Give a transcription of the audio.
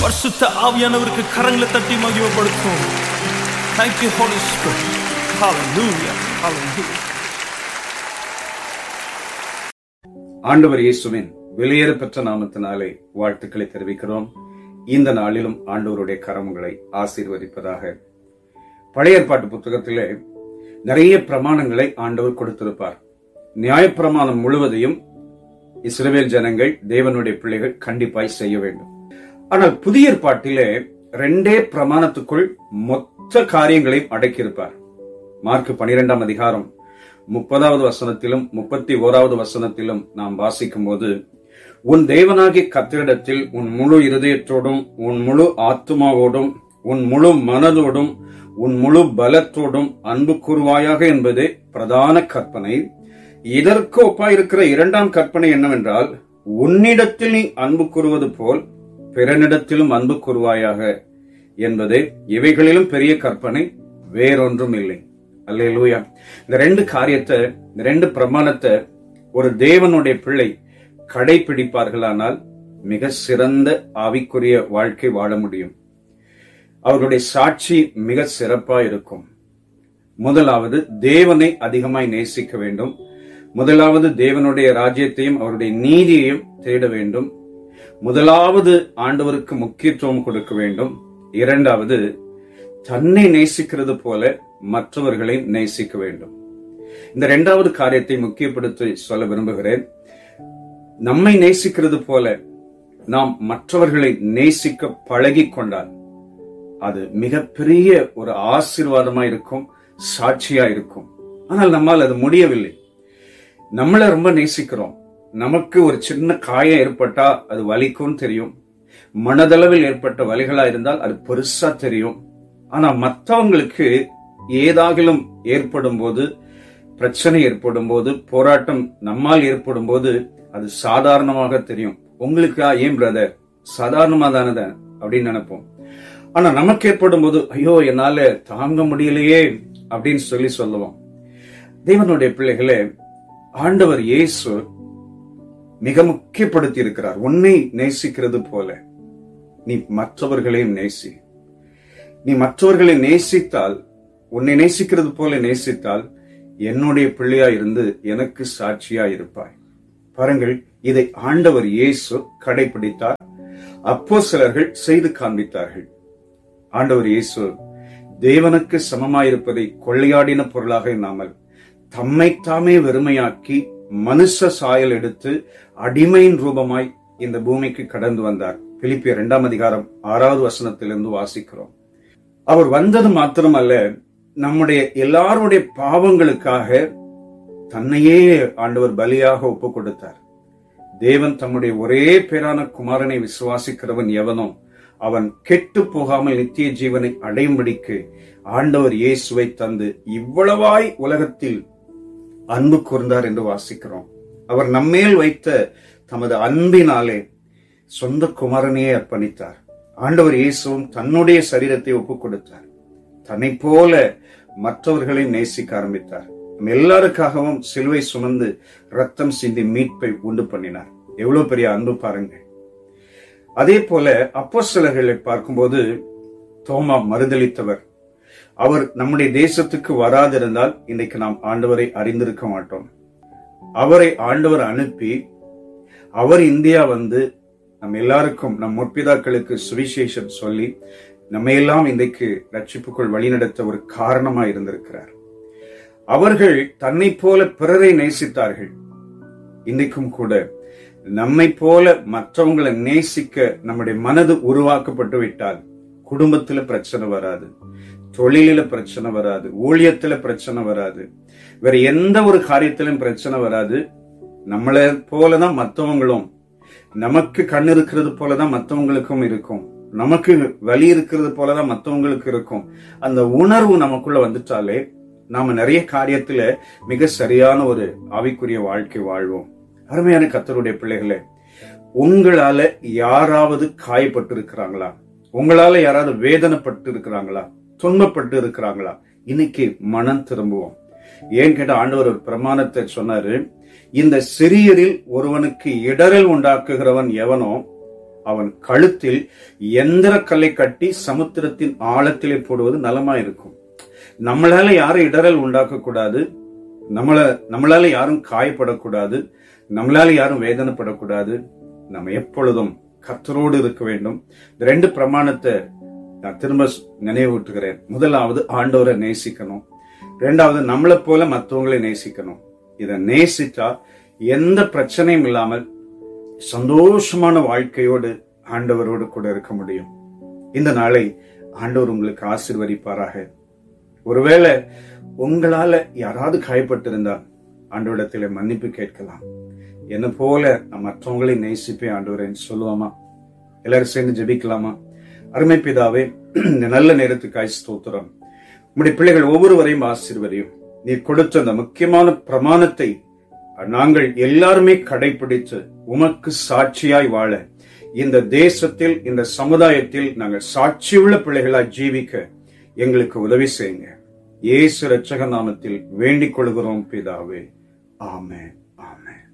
பரிசுத்த ஆவியானவருக்கு கரங்களை தட்டி மகிமைப்படுத்தும் Thank you Holy Spirit Hallelujah Hallelujah ஆண்டவர் இயேசுவின் வெளியேறப்பெற்ற நாமத்தினாலே வாழ்த்துக்களை தெரிவிக்கிறோம் இந்த நாளிலும் ஆண்டவருடைய கரமுங்களை ஆசீர்வதிப்பதாக பழைய ஏற்பாட்டு புத்தகத்திலே நிறைய பிரமாணங்களை ஆண்டவர் கொடுத்திருப்பார் நியாயப்பிரமாணம் முழுவதையும் இஸ்ரவேல் ஜனங்கள் தேவனுடைய பிள்ளைகள் கண்டிப்பாய் செய்ய வேண்டும் ஆனால் புதிய ஏற்பாட்டிலே ரெண்டே பிரமாணத்துக்குள் மொத்த காரியங்களையும் அடக்கியிருப்பார் மார்க் பனிரெண்டாம் அதிகாரம் முப்பதாவது வசனத்திலும் முப்பத்தி ஓராவது வசனத்திலும் நாம் வாசிக்கும் போது உன் தேவனாகிய கத்திரிடத்தில் உன் முழு இருதயத்தோடும் உன் முழு ஆத்மாவோடும் உன் முழு மனதோடும் உன் முழு பலத்தோடும் அன்பு கூறுவாயாக என்பதே பிரதான கற்பனை இதற்கு ஒப்பாயிருக்கிற இரண்டாம் கற்பனை என்னவென்றால் உன்னிடத்தில் நீ அன்பு கூறுவது போல் பிறனிடத்திலும் அன்பு கூறுவாயாக என்பதே இவைகளிலும் பெரிய கற்பனை வேறொன்றும் இல்லை அல்லேலூயா இந்த ரெண்டு காரியத்தை இந்த ரெண்டு பிரமாணத்தை ஒரு தேவனுடைய பிள்ளை கடைபிடிப்பார்களானால் மிக சிறந்த ஆவிக்குரிய வாழ்க்கை வாழ முடியும் அவர்களுடைய சாட்சி மிக சிறப்பா இருக்கும் முதலாவது தேவனை அதிகமாய் நேசிக்க வேண்டும் முதலாவது தேவனுடைய ராஜ்யத்தையும் அவருடைய நீதியையும் தேட வேண்டும் முதலாவது ஆண்டவருக்கு முக்கியத்துவம் கொடுக்க வேண்டும் இரண்டாவது தன்னை நேசிக்கிறது போல மற்றவர்களை நேசிக்க வேண்டும் இந்த இரண்டாவது காரியத்தை முக்கியப்படுத்தி சொல்ல விரும்புகிறேன் நம்மை நேசிக்கிறது போல நாம் மற்றவர்களை நேசிக்க பழகி கொண்டால் அது மிகப்பெரிய ஒரு ஆசீர்வாதமா இருக்கும் சாட்சியா இருக்கும் ஆனால் நம்மால் அது முடியவில்லை நம்மளை ரொம்ப நேசிக்கிறோம் நமக்கு ஒரு சின்ன காயம் ஏற்பட்டா அது வலிக்கும் தெரியும் மனதளவில் ஏற்பட்ட வலிகளா இருந்தால் அது பெருசா தெரியும் ஆனா மற்றவங்களுக்கு ஏதாகிலும் ஏற்படும் போது பிரச்சனை ஏற்படும் போது போராட்டம் நம்மால் ஏற்படும் போது அது சாதாரணமாக தெரியும் உங்களுக்கு ஏன் பிரதர் சாதாரணமா தானே அப்படின்னு நினைப்போம் ஆனா நமக்கு ஏற்படும் போது ஐயோ என்னால தாங்க முடியலையே அப்படின்னு சொல்லி சொல்லுவோம் தேவனுடைய பிள்ளைகளே ஆண்டவர் இயேசு மிக முக்கியப்படுத்தி இருக்கிறார் உன்னை நேசிக்கிறது போல நீ மற்றவர்களையும் நேசி நீ மற்றவர்களை நேசித்தால் உன்னை நேசிக்கிறது போல நேசித்தால் என்னுடைய பிள்ளையா இருந்து எனக்கு சாட்சியா இருப்பாய் பாருங்கள் இதை ஆண்டவர் இயேசு கடைபிடித்தார் அப்போ சிலர்கள் செய்து காண்பித்தார்கள் ஆண்டவர் இயேசு தேவனுக்கு சமமாயிருப்பதை கொள்ளையாடின பொருளாக எண்ணாமல் தம்மை தாமே வெறுமையாக்கி மனுஷ சாயல் எடுத்து அடிமையின் ரூபமாய் இந்த பூமிக்கு கடந்து வந்தார் பிலிப்பிய இரண்டாம் அதிகாரம் ஆறாவது வசனத்திலிருந்து வாசிக்கிறோம் அவர் வந்தது மாத்திரமல்ல நம்முடைய எல்லாருடைய பாவங்களுக்காக தன்னையே ஆண்டவர் பலியாக ஒப்பு கொடுத்தார் தேவன் தம்முடைய ஒரே பேரான குமாரனை விசுவாசிக்கிறவன் எவனோ அவன் கெட்டு போகாமல் நித்திய ஜீவனை அடையும்படிக்கு ஆண்டவர் இயேசுவை தந்து இவ்வளவாய் உலகத்தில் அன்பு கூர்ந்தார் என்று வாசிக்கிறோம் அவர் நம்மேல் வைத்த தமது அன்பினாலே சொந்த குமாரனையே அர்ப்பணித்தார் ஆண்டவர் இயேசுவும் தன்னுடைய சரீரத்தை ஒப்புக் கொடுத்தார் தன்னை போல மற்றவர்களை நேசிக்க ஆரம்பித்தார் நம்ம எல்லாருக்காகவும் சிலுவை சுமந்து ரத்தம் சிந்தி மீட்பை உண்டு பண்ணினார் எவ்வளவு பெரிய அன்பு பாருங்கள் அதே போல அப்போஸ்தலர்களை பார்க்கும்போது தோமா மறுதளித்தவர் அவர் நம்முடைய தேசத்துக்கு வராதிருந்தால் இன்றைக்கு நாம் ஆண்டவரை அறிந்திருக்க மாட்டோம் அவரை ஆண்டவர் அனுப்பி அவர் இந்தியா வந்து நம்ம எல்லாருக்கும் நம் முற்பிதாக்களுக்கு சுவிசேஷம் சொல்லி நம்ம எல்லாம் இன்றைக்கு ரட்சிப்புக்குள் வழிநடத்த ஒரு காரணமா இருந்திருக்கிறார் அவர்கள் தன்னை போல பிறரை நேசித்தார்கள் இன்றைக்கும் கூட நம்மை போல மற்றவங்களை நேசிக்க நம்முடைய மனது உருவாக்கப்பட்டு விட்டால் குடும்பத்துல பிரச்சனை வராது தொழிலில பிரச்சனை வராது ஊழியத்துல பிரச்சனை வராது வேற எந்த ஒரு காரியத்திலும் பிரச்சனை வராது நம்மளை போலதான் மற்றவங்களும் நமக்கு கண் இருக்கிறது போலதான் மற்றவங்களுக்கும் இருக்கும் நமக்கு வலி இருக்கிறது போலதான் மற்றவங்களுக்கு இருக்கும் அந்த உணர்வு நமக்குள்ள வந்துட்டாலே நாம நிறைய காரியத்துல மிக சரியான ஒரு ஆவிக்குரிய வாழ்க்கை வாழ்வோம் அருமையான கத்தருடைய பிள்ளைகளே உங்களால யாராவது காயப்பட்டு இருக்கிறாங்களா உங்களால யாராவது வேதனைப்பட்டு இருக்கிறாங்களா துன்பப்பட்டு இருக்கிறாங்களா இன்னைக்கு மனம் திரும்புவோம் ஏன் கேட்ட ஆண்டவர் ஒரு பிரமாணத்தை சொன்னாரு இந்த சிறியரில் ஒருவனுக்கு இடரல் உண்டாக்குகிறவன் எவனோ அவன் கழுத்தில் எந்திர கல்லை கட்டி சமுத்திரத்தின் ஆழத்திலே போடுவது நலமா இருக்கும் நம்மளால யாரும் இடரல் உண்டாக்க கூடாது நம்மள நம்மளால யாரும் காயப்படக்கூடாது நம்மளால யாரும் வேதனைப்படக்கூடாது நம்ம எப்பொழுதும் கர்த்தரோடு இருக்க வேண்டும் இந்த ரெண்டு பிரமாணத்தை நான் திரும்ப நினைவூட்டுகிறேன் முதலாவது ஆண்டவரை நேசிக்கணும் ரெண்டாவது நம்மளை போல மற்றவங்களை நேசிக்கணும் இதை நேசிச்சா எந்த பிரச்சனையும் இல்லாமல் சந்தோஷமான வாழ்க்கையோடு ஆண்டவரோடு கூட இருக்க முடியும் இந்த நாளை ஆண்டவர் உங்களுக்கு ஆசிர்வதிப்பாராக ஒருவேளை உங்களால யாராவது காயப்பட்டிருந்தா ஆண்டவரிடத்தில் மன்னிப்பு கேட்கலாம் என்ன போல நான் மற்றவங்களை நேசிப்பேன் ஆண்டவரேன்னு சொல்லுவோமா எல்லாரும் சேர்ந்து ஜெபிக்கலாமா அருமை பிதாவே இந்த நல்ல நேரத்துக்காய் ஸ்தோத்திரம் உம்முடைய பிள்ளைகள் ஒவ்வொருவரையும் ஆசீர்வதியும் நீ கொடுத்த அந்த முக்கியமான பிரமாணத்தை நாங்கள் எல்லாருமே கடைபிடித்து உமக்கு சாட்சியாய் வாழ இந்த தேசத்தில் இந்த சமுதாயத்தில் நாங்கள் சாட்சியுள்ள பிள்ளைகளாய் ஜீவிக்க எங்களுக்கு உதவி செய்யுங்க இயேசு ரட்சக நாமத்தில் வேண்டிக் கொள்கிறோம் பிதாவே ஆமென் ஆமென்